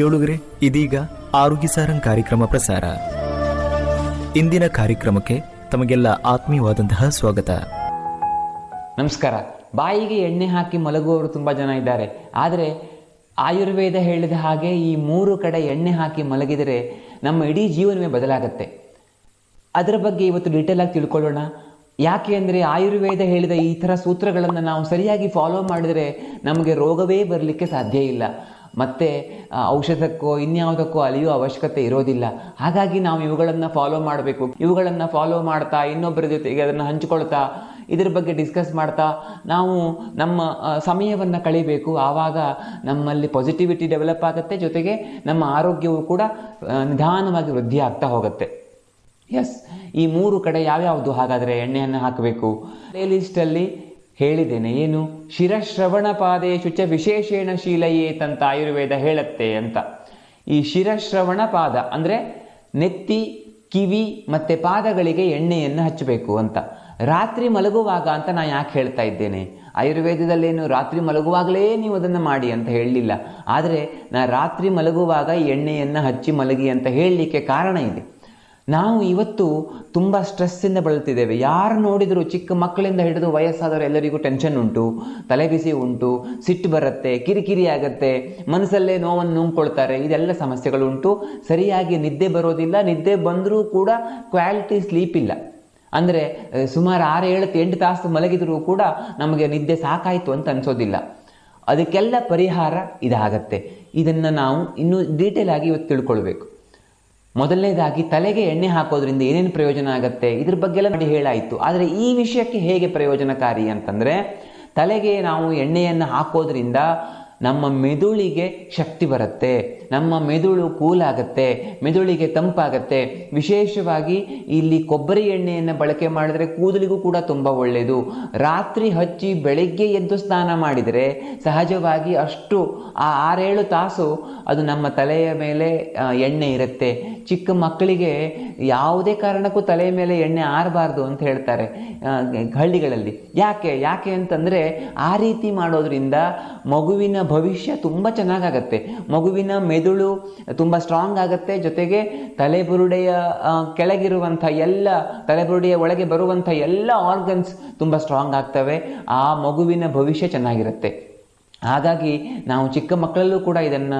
ಕೇಳುಗರೆ ಇದೀಗ ಆರೋಗ್ಯ ಸಾರಂಗ್ ಕಾರ್ಯಕ್ರಮ ಪ್ರಸಾರ ಇಂದಿನ ಕಾರ್ಯಕ್ರಮಕ್ಕೆ ತಮಗೆಲ್ಲ ಆತ್ಮೀಯವಾದಂತಹ ಸ್ವಾಗತ ನಮಸ್ಕಾರ ಬಾಯಿಗೆ ಎಣ್ಣೆ ಹಾಕಿ ಮಲಗುವವರು ತುಂಬ ಜನ ಇದ್ದಾರೆ ಆದರೆ ಆಯುರ್ವೇದ ಹೇಳಿದ ಹಾಗೆ ಈ ಮೂರು ಕಡೆ ಎಣ್ಣೆ ಹಾಕಿ ಮಲಗಿದರೆ ನಮ್ಮ ಇಡೀ ಜೀವನವೇ ಬದಲಾಗತ್ತೆ ಅದರ ಬಗ್ಗೆ ಇವತ್ತು ಡೀಟೇಲ್ ಆಗಿ ತಿಳ್ಕೊಳ್ಳೋಣ ಯಾಕೆ ಅಂದರೆ ಆಯುರ್ವೇದ ಹೇಳಿದ ಈ ಥರ ಸೂತ್ರಗಳನ್ನು ನಾವು ಸರಿಯಾಗಿ ಫಾಲೋ ಮಾಡಿದರೆ ನಮಗೆ ರೋಗವೇ ಬರಲಿಕ್ಕೆ ಸಾಧ್ಯ ಇಲ್ಲ ಮತ್ತು ಆ, ಔಷಧಕ್ಕೋ ಇನ್ಯಾವುದಕ್ಕೋ ಅಲಿಯೋ ಅವಶ್ಯಕತೆ ಇರೋದಿಲ್ಲ ಹಾಗಾಗಿ ನಾವು ಇವುಗಳನ್ನು ಫಾಲೋ ಮಾಡಬೇಕು ಇವುಗಳನ್ನು ಫಾಲೋ ಮಾಡ್ತಾ ಇನ್ನೊಬ್ಬರ ಜೊತೆಗೆ ಅದನ್ನು ಹಂಚಿಕೊಳ್ತಾ ಇದ್ರ ಬಗ್ಗೆ ಡಿಸ್ಕಸ್ ಮಾಡ್ತಾ ನಾವು ನಮ್ಮ ಸಮಯವನ್ನು ಕಳಿಬೇಕು ಆವಾಗ ನಮ್ಮಲ್ಲಿ ಪಾಸಿಟಿವಿಟಿ ಡೆವಲಪ್ ಆಗುತ್ತೆ ಜೊತೆಗೆ ನಮ್ಮ ಆರೋಗ್ಯವು ಕೂಡ ಆ, ನಿಧಾನವಾಗಿ ವೃದ್ಧಿ ಆಗ್ತಾ ಹೋಗುತ್ತೆ ಎಸ್ ಈ ಮೂರು ಕಡೆ ಯಾವ್ಯಾವುದು ಹಾಗಾದರೆ ಎಣ್ಣೆಯನ್ನು ಹಾಕಬೇಕು ಪ್ಲೇ ಲಿಸ್ಟಲ್ಲಿ ಹೇಳಿದ್ದೇನೆ ಏನು ಶಿರಶ್ರವಣ ಪಾದೇಶು ಚ ವಿಶೇಷೇಣ ಶೀಲಯೇತ್ ಅಂತ ಆಯುರ್ವೇದ ಹೇಳುತ್ತೆ ಅಂತ ಈ ಶಿರಶ್ರವಣ ಪಾದ ಅಂದರೆ ನೆತ್ತಿ ಕಿವಿ ಮತ್ತು ಪಾದಗಳಿಗೆ ಎಣ್ಣೆಯನ್ನು ಹಚ್ಚಬೇಕು ಅಂತ ರಾತ್ರಿ ಮಲಗುವಾಗ ಅಂತ ನಾನು ಯಾಕೆ ಹೇಳ್ತಾ ಇದ್ದೇನೆ ಆಯುರ್ವೇದದಲ್ಲೇನು ರಾತ್ರಿ ಮಲಗುವಾಗಲೇ ನೀವು ಅದನ್ನು ಮಾಡಿ ಅಂತ ಹೇಳಲಿಲ್ಲ ಆದರೆ ನಾ ರಾತ್ರಿ ಮಲಗುವಾಗ ಈ ಎಣ್ಣೆಯನ್ನು ಹಚ್ಚಿ ಮಲಗಿ ಅಂತ ಹೇಳಲಿಕ್ಕೆ ಕಾರಣ ಇದೆ ನಾವು ಇವತ್ತು ತುಂಬ ಸ್ಟ್ರೆಸ್ಸಿಂದ ಬಳಲ್ತಿದ್ದೇವೆ ಯಾರು ನೋಡಿದರೂ ಚಿಕ್ಕ ಮಕ್ಕಳಿಂದ ಹಿಡಿದು ವಯಸ್ಸಾದವರು ಎಲ್ಲರಿಗೂ ಟೆನ್ಷನ್ ಉಂಟು ತಲೆಬಿಸಿ ಉಂಟು ಸಿಟ್ಟು ಬರುತ್ತೆ ಕಿರಿಕಿರಿ ಆಗುತ್ತೆ ಮನಸ್ಸಲ್ಲೇ ನೋವನ್ನು ನುಂಗ್ಕೊಳ್ತಾರೆ ಇದೆಲ್ಲ ಸಮಸ್ಯೆಗಳುಂಟು ಸರಿಯಾಗಿ ನಿದ್ದೆ ಬರೋದಿಲ್ಲ ನಿದ್ದೆ ಬಂದರೂ ಕೂಡ ಕ್ವಾಲಿಟಿ ಸ್ಲೀಪ್ ಇಲ್ಲ ಅಂದರೆ ಸುಮಾರು ಆರು ಏಳು ಎಂಟು ತಾಸು ಮಲಗಿದರೂ ಕೂಡ ನಮಗೆ ನಿದ್ದೆ ಸಾಕಾಯಿತು ಅಂತ ಅನಿಸೋದಿಲ್ಲ ಅದಕ್ಕೆಲ್ಲ ಪರಿಹಾರ ಇದಾಗತ್ತೆ ಇದನ್ನು ನಾವು ಇನ್ನೂ ಡೀಟೇಲ್ ಆಗಿ ಇವತ್ತು ತಿಳ್ಕೊಳ್ಬೇಕು ಮೊದಲನೇದಾಗಿ ತಲೆಗೆ ಎಣ್ಣೆ ಹಾಕೋದ್ರಿಂದ ಏನೇನು ಪ್ರಯೋಜನ ಆಗುತ್ತೆ ಇದ್ರ ಬಗ್ಗೆ ಎಲ್ಲ ಮಾಡಿ ಹೇಳಾಯಿತು ಆದರೆ ಈ ವಿಷಯಕ್ಕೆ ಹೇಗೆ ಪ್ರಯೋಜನಕಾರಿ ಅಂತಂದರೆ ತಲೆಗೆ ನಾವು ಎಣ್ಣೆಯನ್ನು ಹಾಕೋದ್ರಿಂದ ನಮ್ಮ ಮೆದುಳಿಗೆ ಶಕ್ತಿ ಬರುತ್ತೆ ನಮ್ಮ ಮೆದುಳು ಕೂಲ್ ಆಗುತ್ತೆ ಮೆದುಳಿಗೆ ತಂಪಾಗತ್ತೆ ವಿಶೇಷವಾಗಿ ಇಲ್ಲಿ ಕೊಬ್ಬರಿ ಎಣ್ಣೆಯನ್ನು ಬಳಕೆ ಮಾಡಿದರೆ ಕೂದಲಿಗೂ ಕೂಡ ತುಂಬ ಒಳ್ಳೆಯದು ರಾತ್ರಿ ಹಚ್ಚಿ ಬೆಳಗ್ಗೆ ಎದ್ದು ಸ್ನಾನ ಮಾಡಿದರೆ ಸಹಜವಾಗಿ ಅಷ್ಟು ಆ ಆರೇಳು ತಾಸು ಅದು ನಮ್ಮ ತಲೆಯ ಮೇಲೆ ಆ, ಎಣ್ಣೆ ಇರುತ್ತೆ ಚಿಕ್ಕ ಮಕ್ಕಳಿಗೆ ಯಾವುದೇ ಕಾರಣಕ್ಕೂ ತಲೆಯ ಮೇಲೆ ಎಣ್ಣೆ ಆರಬಾರ್ದು ಅಂತ ಹೇಳ್ತಾರೆ ಆ, ಹಳ್ಳಿಗಳಲ್ಲಿ ಯಾಕೆ ಯಾಕೆ ಅಂತಂದರೆ ಆ ರೀತಿ ಮಾಡೋದ್ರಿಂದ ಮಗುವಿನ ಭವಿಷ್ಯ ತುಂಬ ಚೆನ್ನಾಗಾಗತ್ತೆ ಮಗುವಿನ ಮೆದುಳು ತುಂಬ ಸ್ಟ್ರಾಂಗ್ ಆಗುತ್ತೆ ಜೊತೆಗೆ ತಲೆಬುರುಡೆಯ ಆ, ಕೆಳಗಿರುವಂಥ ಎಲ್ಲ ತಲೆಬುರುಡೆಯ ಒಳಗೆ ಬರುವಂಥ ಎಲ್ಲ ಆರ್ಗನ್ಸ್ ತುಂಬ ಸ್ಟ್ರಾಂಗ್ ಆಗ್ತವೆ ಆ ಮಗುವಿನ ಭವಿಷ್ಯ ಚೆನ್ನಾಗಿರುತ್ತೆ ಹಾಗಾಗಿ ನಾವು ಚಿಕ್ಕ ಮಕ್ಕಳಲ್ಲೂ ಕೂಡ ಇದನ್ನು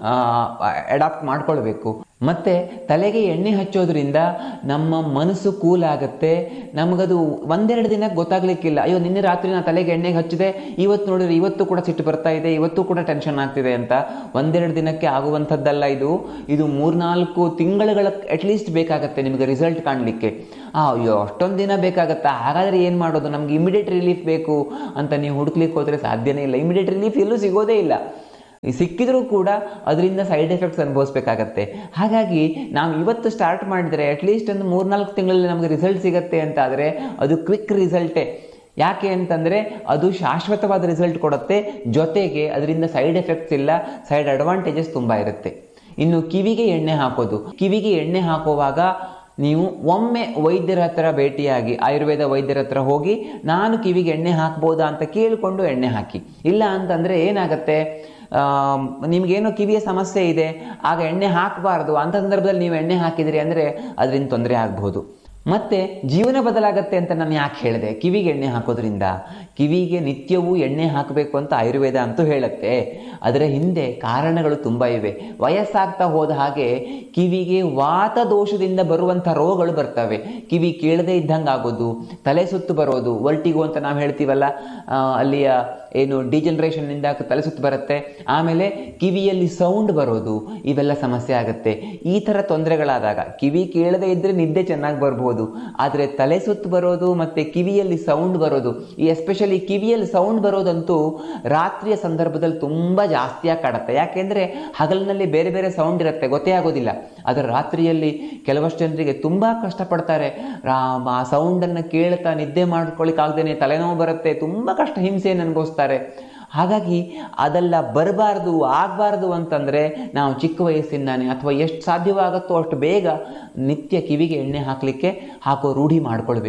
ಅಡಾಪ್ಟ್ ಮಾಡ್ಕೊಳ್ಬೇಕು ಮತ್ತು ತಲೆಗೆ ಎಣ್ಣೆ ಹಚ್ಚೋದ್ರಿಂದ ನಮ್ಮ ಮನಸ್ಸು ಕೂಲ್ ಆಗುತ್ತೆ ನಮಗದು ಒಂದೆರಡು ದಿನ ಗೊತ್ತಾಗ್ಲಿಕ್ಕಿಲ್ಲ ಅಯ್ಯೋ ನಿನ್ನೆ ರಾತ್ರಿ ನಾನು ತಲೆಗೆ ಎಣ್ಣೆಗೆ ಹಚ್ಚಿದೆ ಇವತ್ತು ನೋಡಿದ್ರೆ ಇವತ್ತು ಕೂಡ ಸಿಟ್ಟು ಬರ್ತಾ ಇದೆ ಇವತ್ತು ಕೂಡ ಟೆನ್ಷನ್ ಆಗ್ತಿದೆ ಅಂತ ಒಂದೆರಡು ದಿನಕ್ಕೆ ಆಗುವಂಥದ್ದಲ್ಲ ಇದು ಇದು ಮೂರ್ನಾಲ್ಕು ತಿಂಗಳುಗಳ ಅಟ್ಲೀಸ್ಟ್ ಬೇಕಾಗತ್ತೆ ನಿಮಗೆ ರಿಸಲ್ಟ್ ಕಾಣಲಿಕ್ಕೆ ಆ, ಅಯ್ಯೋ ಅಷ್ಟೊಂದು ದಿನ ಬೇಕಾಗತ್ತಾ ಹಾಗಾದರೆ ಏನು ಮಾಡೋದು ನಮ್ಗೆ ಇಮಿಡಿಯೇಟ್ ರಿಲೀಫ್ ಬೇಕು ಅಂತ ನೀವು ಹುಡುಕ್ಲಿಕ್ಕೆ ಹೋದರೆ ಸಾಧ್ಯನೇ ಇಲ್ಲ ಇಮಿಡಿಯೇಟ್ ರಿಲೀಫ್ ಎಲ್ಲೂ ಸಿಗೋದೇ ಇಲ್ಲ ಈ ಸಿಕ್ಕಿದ್ರೂ ಕೂಡ ಅದರಿಂದ ಸೈಡ್ ಎಫೆಕ್ಟ್ಸ್ ಅನುಭವಿಸ್ಬೇಕಾಗತ್ತೆ ಹಾಗಾಗಿ ನಾವು ಇವತ್ತು ಸ್ಟಾರ್ಟ್ ಮಾಡಿದರೆ ಅಟ್ಲೀಸ್ಟ್ ಒಂದು ಮೂರ್ನಾಲ್ಕು ತಿಂಗಳಲ್ಲಿ ನಮಗೆ ರಿಸಲ್ಟ್ ಸಿಗತ್ತೆ ಅಂತ ಆದರೆ ಅದು ಕ್ವಿಕ್ ರಿಸಲ್ಟೇ ಯಾಕೆ ಅಂತಂದರೆ ಅದು ಶಾಶ್ವತವಾದ ರಿಸಲ್ಟ್ ಕೊಡುತ್ತೆ ಜೊತೆಗೆ ಅದರಿಂದ ಸೈಡ್ ಎಫೆಕ್ಟ್ಸ್ ಇಲ್ಲ ಸೈಡ್ ಅಡ್ವಾಂಟೇಜಸ್ ತುಂಬ ಇರುತ್ತೆ ಇನ್ನು ಕಿವಿಗೆ ಎಣ್ಣೆ ಹಾಕೋದು ಕಿವಿಗೆ ಎಣ್ಣೆ ಹಾಕುವಾಗ ನೀವು ಒಮ್ಮೆ ವೈದ್ಯರ ಹತ್ರ ಭೇಟಿಯಾಗಿ ಆಯುರ್ವೇದ ವೈದ್ಯರ ಹತ್ರ ಹೋಗಿ ನಾನು ಕಿವಿಗೆ ಎಣ್ಣೆ ಹಾಕ್ಬೋದಾ ಅಂತ ಕೇಳಿಕೊಂಡು ಎಣ್ಣೆ ಹಾಕಿ ಇಲ್ಲ ಅಂತಂದರೆ ಏನಾಗುತ್ತೆ ಆಮ್, ನಿಮ್ಗೇನೋ ಕಿವಿಯ ಸಮಸ್ಯೆ ಇದೆ ಆಗ ಎಣ್ಣೆ ಹಾಕಬಾರ್ದು ಅಂಥ ಸಂದರ್ಭದಲ್ಲಿ ನೀವು ಎಣ್ಣೆ ಹಾಕಿದಿರಿ ಅಂದರೆ ಅದರಿಂದ ತೊಂದರೆ ಆಗ್ಬೋದು ಮತ್ತೆ ಜೀವನ ಬದಲಾಗತ್ತೆ ಅಂತ ನಾನು ಯಾಕೆ ಹೇಳಿದೆ ಕಿವಿಗೆ ಎಣ್ಣೆ ಹಾಕೋದ್ರಿಂದ ಕಿವಿಗೆ ನಿತ್ಯವೂ ಎಣ್ಣೆ ಹಾಕಬೇಕು ಅಂತ ಆಯುರ್ವೇದ ಅಂತೂ ಹೇಳುತ್ತೆ ಅದರ ಹಿಂದೆ ಕಾರಣಗಳು ತುಂಬ ಇವೆ ವಯಸ್ಸಾಗ್ತಾ ಹೋದ ಹಾಗೆ ಕಿವಿಗೆ ವಾತ ದೋಷದಿಂದ ಬರುವಂಥ ರೋಗಗಳು ಬರ್ತವೆ ಕಿವಿ ಕೇಳದೇ ಇದ್ದಂಗೆ ಆಗೋದು ತಲೆ ಸುತ್ತು ಬರೋದು ವರ್ಟಿಗೋ ಅಂತ ನಾವು ಹೇಳ್ತೀವಲ್ಲ ಆ, ಅಲ್ಲಿಯ ಏನು ಡಿಜನರೇಷನ್ನಿಂದ ತಲೆ ಸುತ್ತು ಬರುತ್ತೆ ಆಮೇಲೆ ಕಿವಿಯಲ್ಲಿ ಸೌಂಡ್ ಬರೋದು ಇವೆಲ್ಲ ಸಮಸ್ಯೆ ಆಗುತ್ತೆ ಈ ಥರ ತೊಂದರೆಗಳಾದಾಗ ಕಿವಿ ಕೇಳದೇ ಇದ್ದರೆ ನಿದ್ದೆ ಚೆನ್ನಾಗಿ ಬರ್ಬೋದು ಆದರೆ ತಲೆ ಸುತ್ತು ಬರೋದು ಮತ್ತು ಕಿವಿಯಲ್ಲಿ ಸೌಂಡ್ ಬರೋದು ಈ ಎಸ್ಪೆಷಲಿ ಕಿವಿಯಲ್ಲಿ ಸೌಂಡ್ ಬರೋದಂತೂ ರಾತ್ರಿಯ ಸಂದರ್ಭದಲ್ಲಿ ತುಂಬ ಜಾಸ್ತಿಯಾಗಿ ಕಾಡುತ್ತೆ ಯಾಕೆಂದರೆ ಹಗಲಿನಲ್ಲಿ ಬೇರೆ ಬೇರೆ ಸೌಂಡ್ ಇರುತ್ತೆ ಗೊತ್ತೇ ಆಗೋದಿಲ್ಲ ಆದರೆ ರಾತ್ರಿಯಲ್ಲಿ ಕೆಲವಷ್ಟು ಜನರಿಗೆ ತುಂಬ ಕಷ್ಟಪಡ್ತಾರೆ ರಾ- ಆ ಸೌಂಡನ್ನು ಕೇಳ್ತಾ ನಿದ್ದೆ ಮಾಡ್ಕೊಳ್ಳಿಕ್ಕಾಗ್ದೇ ತಲೆನೋವು ಬರುತ್ತೆ ತುಂಬ ಕಷ್ಟ ಹಿಂಸೆಯನ್ನು ಅನುಭವಿಸ್ತಾರೆ ಹಾಗಾಗಿ ಅದೆಲ್ಲ ಬರಬಾರ್ದು ಆಗಬಾರ್ದು ಅಂತಂದರೆ ನಾವು ಚಿಕ್ಕ ವಯಸ್ಸಿಂದಾನೆ ಅಥವಾ ಎಷ್ಟು ಸಾಧ್ಯವಾಗುತ್ತೋ ಅಷ್ಟು ಬೇಗ ನಿತ್ಯ ಕಿವಿಗೆ ಎಣ್ಣೆ ಹಾಕಲಿಕ್ಕೆ ಹಾಕೋ ರೂಢಿ ಮಾಡ್ಕೊಳ್ಬೇಕು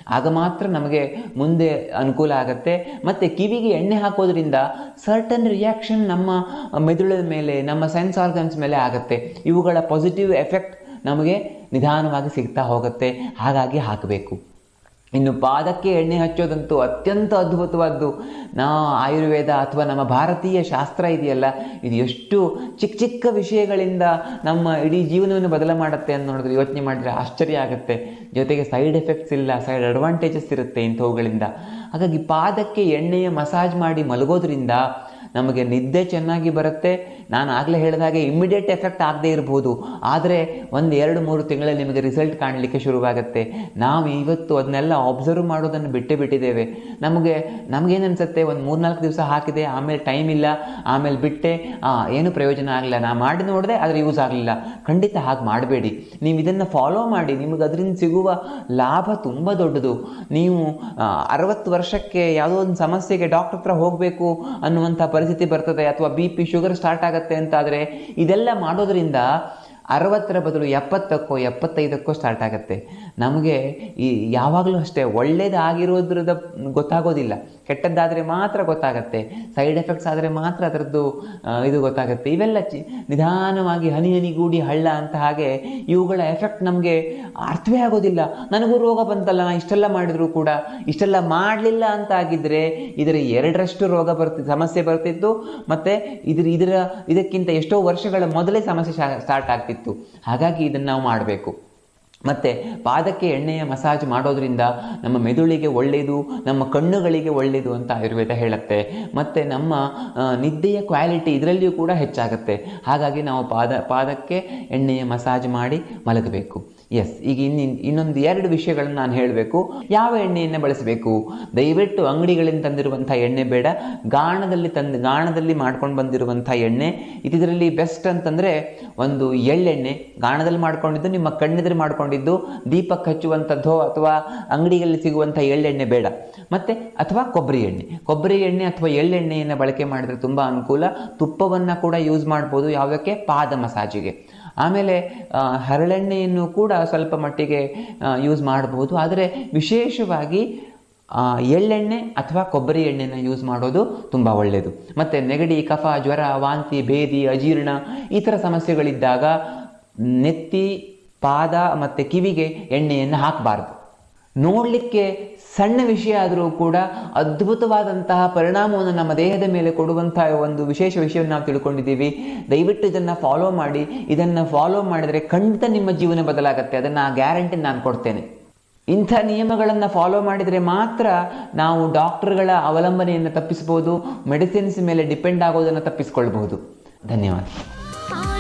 ಆಗ ಮಾತ್ರ ನಮಗೆ ಮುಂದೆ ಅನುಕೂಲ ಆಗುತ್ತೆ ಮತ್ತು ಕಿವಿಗೆ ಎಣ್ಣೆ ಹಾಕೋದ್ರಿಂದ ಸರ್ಟನ್ ರಿಯಾಕ್ಷನ್ ನಮ್ಮ ಮೆದುಳಿನ ಮೇಲೆ ನಮ್ಮ ಸೆನ್ಸ್ ಆರ್ಗನ್ಸ್ ಮೇಲೆ ಆಗುತ್ತೆ ಇವುಗಳ ಪಾಸಿಟಿವ್ ಎಫೆಕ್ಟ್ ನಮಗೆ ನಿಧಾನವಾಗಿ ಸಿಗ್ತಾ ಹೋಗುತ್ತೆ ಹಾಗಾಗಿ ಹಾಕಬೇಕು ಇನ್ನು ಪಾದಕ್ಕೆ ಎಣ್ಣೆ ಹಚ್ಚೋದಂತೂ ಅತ್ಯಂತ ಅದ್ಭುತವಾದ್ದು ನಾ ಆಯುರ್ವೇದ ಅಥವಾ ನಮ್ಮ ಭಾರತೀಯ ಶಾಸ್ತ್ರ ಇದೆಯಲ್ಲ ಇದು ಎಷ್ಟು ಚಿಕ್ಕ ಚಿಕ್ಕ ವಿಷಯಗಳಿಂದ ನಮ್ಮ ಇಡೀ ಜೀವನವನ್ನು ಬದಲ ಮಾಡುತ್ತೆ ಅಂತ ನೋಡಿದ್ರೆ ಯೋಚನೆ ಮಾಡಿದರೆ ಆಶ್ಚರ್ಯ ಆಗುತ್ತೆ ಜೊತೆಗೆ ಸೈಡ್ ಎಫೆಕ್ಟ್ಸ್ ಇಲ್ಲ ಸೈಡ್ ಅಡ್ವಾಂಟೇಜಸ್ ಇರುತ್ತೆ ಇಂಥವುಗಳಿಂದ ಹಾಗಾಗಿ ಪಾದಕ್ಕೆ ಎಣ್ಣೆಯ ಮಸಾಜ್ ಮಾಡಿ ಮಲಗೋದ್ರಿಂದ ನಮಗೆ ನಿದ್ದೆ ಚೆನ್ನಾಗಿ ಬರುತ್ತೆ ನಾನು ಆಗಲೇ ಹೇಳಿದ ಹಾಗೆ ಇಮ್ಮಿಡಿಯೇಟ್ ಎಫೆಕ್ಟ್ ಆಗದೇ ಇರ್ಬೋದು ಆದರೆ ಒಂದು ಎರಡು ಮೂರು ತಿಂಗಳಲ್ಲಿ ನಿಮಗೆ ರಿಸಲ್ಟ್ ಕಾಣಲಿಕ್ಕೆ ಶುರುವಾಗುತ್ತೆ ನಾವು ಇವತ್ತು ಅದನ್ನೆಲ್ಲ ಅಬ್ಸರ್ವ್ ಮಾಡೋದನ್ನು ಬಿಟ್ಟೇ ಬಿಟ್ಟಿದ್ದೇವೆ ನಮಗೆ ನಮಗೇನು ಅನಿಸುತ್ತೆ ಒಂದು ಮೂರ್ನಾಲ್ಕು ದಿವಸ ಹಾಕಿದೆ ಆಮೇಲೆ ಟೈಮ್ ಇಲ್ಲ ಆಮೇಲೆ ಬಿಟ್ಟೆ ಏನು ಪ್ರಯೋಜನ ಆಗಲಿಲ್ಲ ನಾ ಮಾಡಿ ನೋಡಿದೆ ಆದರೆ ಯೂಸ್ ಆಗಲಿಲ್ಲ ಖಂಡಿತ ಹಾಗೆ ಮಾಡಬೇಡಿ ನೀವು ಇದನ್ನು ಫಾಲೋ ಮಾಡಿ ನಿಮಗೆ ಅದರಿಂದ ಸಿಗುವ ಲಾಭ ತುಂಬ ದೊಡ್ಡದು ನೀವು ಅರವತ್ತು ವರ್ಷಕ್ಕೆ ಯಾವುದೋ ಒಂದು ಸಮಸ್ಯೆಗೆ ಡಾಕ್ಟರ್ ಹತ್ರ ಹೋಗಬೇಕು ಅನ್ನುವಂಥ ಪರಿಸ್ಥಿತಿ ಬರ್ತದೆ ಅಥವಾ ಬಿ ಪಿ ಶುಗರ್ ಸ್ಟಾರ್ಟ್ ಆಗುತ್ತೆ ಅಂತಾದರೆ ಇದೆಲ್ಲ ಮಾಡೋದ್ರಿಂದ ಅರವತ್ತರ ಬದಲು ಎಪ್ಪತ್ತಕ್ಕೋ ಎಪ್ಪತ್ತೈದಕ್ಕೋ ಸ್ಟಾರ್ಟ್ ಆಗುತ್ತೆ ನಮಗೆ ಈ ಯಾವಾಗಲೂ ಅಷ್ಟೇ ಒಳ್ಳೇದಾಗಿರೋದ್ರದ ಗೊತ್ತಾಗೋದಿಲ್ಲ ಕೆಟ್ಟದ್ದಾದರೆ ಮಾತ್ರ ಗೊತ್ತಾಗತ್ತೆ ಸೈಡ್ ಎಫೆಕ್ಟ್ಸ್ ಆದರೆ ಮಾತ್ರ ಅದರದ್ದು ಇದು ಗೊತ್ತಾಗುತ್ತೆ ಇವೆಲ್ಲ ಚಿ ನಿಧಾನವಾಗಿ ಹನಿ ಹನಿಗೂಡಿ ಹಳ್ಳ ಅಂತ ಹಾಗೆ ಇವುಗಳ ಎಫೆಕ್ಟ್ ನಮಗೆ ಅರ್ಥವೇ ಆಗೋದಿಲ್ಲ ನನಗೂ ರೋಗ ಬಂತಲ್ಲ ನಾ ಇಷ್ಟೆಲ್ಲ ಮಾಡಿದರೂ ಕೂಡ ಇಷ್ಟೆಲ್ಲ ಮಾಡಲಿಲ್ಲ ಅಂತ ಆಗಿದ್ದರೆ ಇದರ ಎರಡರಷ್ಟು ರೋಗ ಬರ್ತಿ ಸಮಸ್ಯೆ ಬರ್ತಿತ್ತು ಮತ್ತು ಇದ್ರ ಇದರ ಇದಕ್ಕಿಂತ ಎಷ್ಟೋ ವರ್ಷಗಳ ಮೊದಲೇ ಸಮಸ್ಯೆ ಸ್ಟಾರ್ಟ್ ಆಗ್ತಿತ್ತು ಹಾಗಾಗಿ ಇದನ್ನು ನಾವು ಮಾಡಬೇಕು ಮತ್ತು ಪಾದಕ್ಕೆ ಎಣ್ಣೆಯ ಮಸಾಜ್ ಮಾಡೋದ್ರಿಂದ ನಮ್ಮ ಮೆದುಳಿಗೆ ಒಳ್ಳೆಯದು ನಮ್ಮ ಕಣ್ಣುಗಳಿಗೆ ಒಳ್ಳೆಯದು ಅಂತ ಆಯುರ್ವೇದ ಹೇಳುತ್ತೆ ಮತ್ತು ನಮ್ಮ ನಿದ್ದೆಯ ಕ್ವಾಲಿಟಿ ಇದರಲ್ಲಿಯೂ ಕೂಡ ಹೆಚ್ಚಾಗುತ್ತೆ ಹಾಗಾಗಿ ನಾವು ಪಾದ ಪಾದಕ್ಕೆ ಎಣ್ಣೆಯ ಮಸಾಜ್ ಮಾಡಿ ಮಲಗಬೇಕು ಎಸ್ ಈಗ ಇನ್ನು ಇನ್ನೊಂದು ಎರಡು ವಿಷಯಗಳನ್ನು ನಾನು ಹೇಳಬೇಕು ಯಾವ ಎಣ್ಣೆಯನ್ನು ಬಳಸಬೇಕು ದಯವಿಟ್ಟು ಅಂಗಡಿಗಳಿಂದ ತಂದಿರುವಂಥ ಎಣ್ಣೆ ಬೇಡ ಗಾಣದಲ್ಲಿ ತಂದು ಗಾಣದಲ್ಲಿ ಮಾಡ್ಕೊಂಡು ಬಂದಿರುವಂಥ ಎಣ್ಣೆ ಇದರಲ್ಲಿ ಬೆಸ್ಟ್ ಅಂತಂದರೆ ಒಂದು ಎಳ್ಳೆಣ್ಣೆ ಗಾಣದಲ್ಲಿ ಮಾಡ್ಕೊಂಡಿದ್ದು ನಿಮ್ಮ ಕಣ್ಣೆದುರು ಮಾಡ್ಕೊಂಡಿದ್ದು ದೀಪಕ್ಕೆ ಹಚ್ಚುವಂಥದ್ದೋ ಅಥವಾ ಅಂಗಡಿಯಲ್ಲಿ ಸಿಗುವಂಥ ಎಳ್ಳೆಣ್ಣೆ ಬೇಡ ಮತ್ತು ಅಥವಾ ಕೊಬ್ಬರಿ ಎಣ್ಣೆ ಕೊಬ್ಬರಿ ಎಣ್ಣೆ ಅಥವಾ ಎಳ್ಳೆಣ್ಣೆಯನ್ನು ಬಳಕೆ ಮಾಡಿದರೆ ತುಂಬ ಅನುಕೂಲ ತುಪ್ಪವನ್ನು ಕೂಡ ಯೂಸ್ ಮಾಡ್ಬೋದು ಯಾವುದಕ್ಕೆ ಪಾದ ಮಸಾಜಿಗೆ ಆಮೇಲೆ ಹರಳೆಣ್ಣೆಯನ್ನು ಕೂಡ ಸ್ವಲ್ಪ ಮಟ್ಟಿಗೆ ಯೂಸ್ ಮಾಡಬಹುದು ಆದರೆ ವಿಶೇಷವಾಗಿ ಎಳ್ಳೆಣ್ಣೆ ಅಥವಾ ಕೊಬ್ಬರಿ ಎಣ್ಣೆನ ಯೂಸ್ ಮಾಡೋದು ತುಂಬ ಒಳ್ಳೆಯದು ಮತ್ತು ನೆಗಡಿ ಕಫ ಜ್ವರ ವಾಂತಿ ಭೇದಿ ಅಜೀರ್ಣ ಈ ಥರ ಸಮಸ್ಯೆಗಳಿದ್ದಾಗ ನೆತ್ತಿ ಪಾದ ಮತ್ತು ಕಿವಿಗೆ ಎಣ್ಣೆಯನ್ನು ಹಾಕಬಾರ್ದು ನೋಡಲಿಕ್ಕೆ ಸಣ್ಣ ವಿಷಯ ಆದರೂ ಕೂಡ ಅದ್ಭುತವಾದಂತಹ ಪರಿಣಾಮವನ್ನು ನಮ್ಮ ದೇಹದ ಮೇಲೆ ಕೊಡುವಂತಹ ಒಂದು ವಿಶೇಷ ವಿಷಯವನ್ನು ನಾವು ತಿಳ್ಕೊಂಡಿದ್ದೀವಿ ದಯವಿಟ್ಟು ಇದನ್ನು ಫಾಲೋ ಮಾಡಿ ಇದನ್ನು ಫಾಲೋ ಮಾಡಿದರೆ ಖಂಡಿತ ನಿಮ್ಮ ಜೀವನ ಬದಲಾಗುತ್ತೆ ಅದನ್ನು ಆ ಗ್ಯಾರಂಟಿ ನಾನು ಕೊಡ್ತೇನೆ ಇಂಥ ನಿಯಮಗಳನ್ನು ಫಾಲೋ ಮಾಡಿದರೆ ಮಾತ್ರ ನಾವು ಡಾಕ್ಟರ್ಗಳ ಅವಲಂಬನೆಯನ್ನು ತಪ್ಪಿಸ್ಬೋದು ಮೆಡಿಸಿನ್ಸ್ ಮೇಲೆ ಡಿಪೆಂಡ್ ಆಗೋದನ್ನು ತಪ್ಪಿಸ್ಕೊಳ್ಬಹುದು ಧನ್ಯವಾದ